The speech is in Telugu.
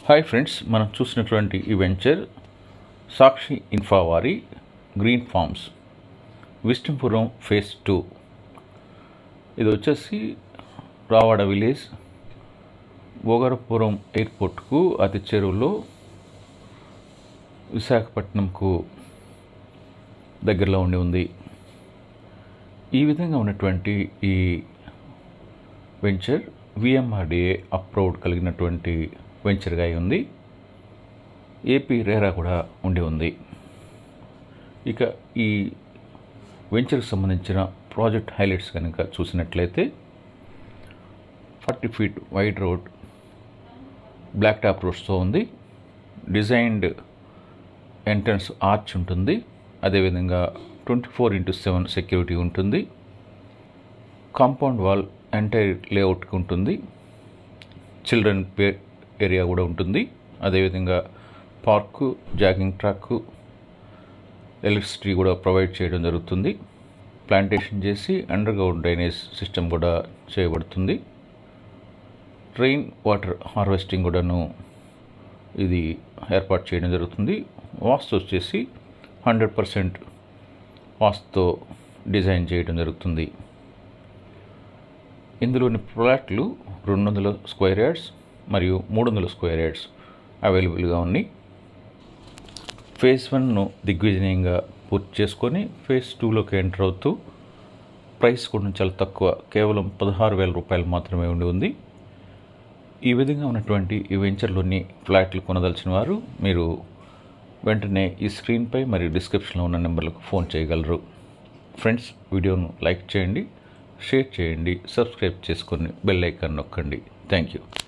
హాయ్ ఫ్రెండ్స్ మనం చూసినటువంటి ఈ వెంచర్ సాక్షి ఇన్ఫా వారి green farms Vishnupuram phase two ఇది వచ్చేసి రావాడ విలేజ్ భోగరపురం ఎయిర్పోర్ట్కు అతి చెరువులో విశాఖపట్నంకు దగ్గరలో ఉండి ఉంది ఈ విధంగా ఉన్నటువంటి ఈ వెంచర్ విఎంఆర్డిఏ అప్రూవ్డ్ కలిగినటువంటి వెంచర్గా అయి ఉంది ఏపీ రేరా కూడా ఉండి ఉంది ఇక ఈ వెంచర్కి సంబంధించిన ప్రాజెక్ట్ హైలైట్స్ కనుక చూసినట్లయితే forty feet wide road black top రోడ్స్తో ఉంది డిజైన్డ్ ఎంట్రన్స్ ఆర్చ్ ఉంటుంది అదేవిధంగా twenty four into seven security ఉంటుంది కాంపౌండ్ వాల్ ఎంటైర్ లేఅవుట్కి ఉంటుంది చిల్డ్రన్ ప్లే ఏరియా కూడా ఉంటుంది అదేవిధంగా పార్కు జాగింగ్ ట్రాక్ ఎలక్ట్రిసిటీ కూడా ప్రొవైడ్ చేయడం జరుగుతుంది ప్లాంటేషన్ చేసి అండర్ గ్రౌండ్ డ్రైనేజ్ సిస్టమ్ కూడా చేయబడుతుంది రెయిన్ వాటర్ హార్వెస్టింగ్ కూడాను ఇది ఏర్పాటు చేయడం జరుగుతుంది వాస్తు వచ్చేసి హండ్రెడ్ పర్సెంట్ వాస్తుతో డిజైన్ చేయడం జరుగుతుంది ఇందులోని ప్లాట్లు రెండు వందల స్క్వేర్ యార్డ్స్ మరియు మూడు వందల స్క్వేర్ యార్డ్స్ అవైలబుల్గా ఉన్నాయి ఫేజ్ వన్ను దిగ్విజయంగా పూర్తి చేసుకొని ఫేజ్ టూలోకి ఎంటర్ అవుతూ ప్రైస్ కూడా చాలా తక్కువ కేవలం పదహారు వేల రూపాయలు మాత్రమే ఉండి ఉంది ఈ విధంగా ఉన్నటువంటి ఈ వెంచర్లోని ఫ్లాట్లు కొనదలిచిన వారు మీరు వెంటనే ఈ స్క్రీన్పై మరియు డిస్క్రిప్షన్లో ఉన్న నెంబర్లకు ఫోన్ చేయగలరు ఫ్రెండ్స్ వీడియోను లైక్ చేయండి షేర్ చేయండి సబ్స్క్రైబ్ చేసుకొని బెల్ ఐకాన్ నొక్కండి థ్యాంక్ యూ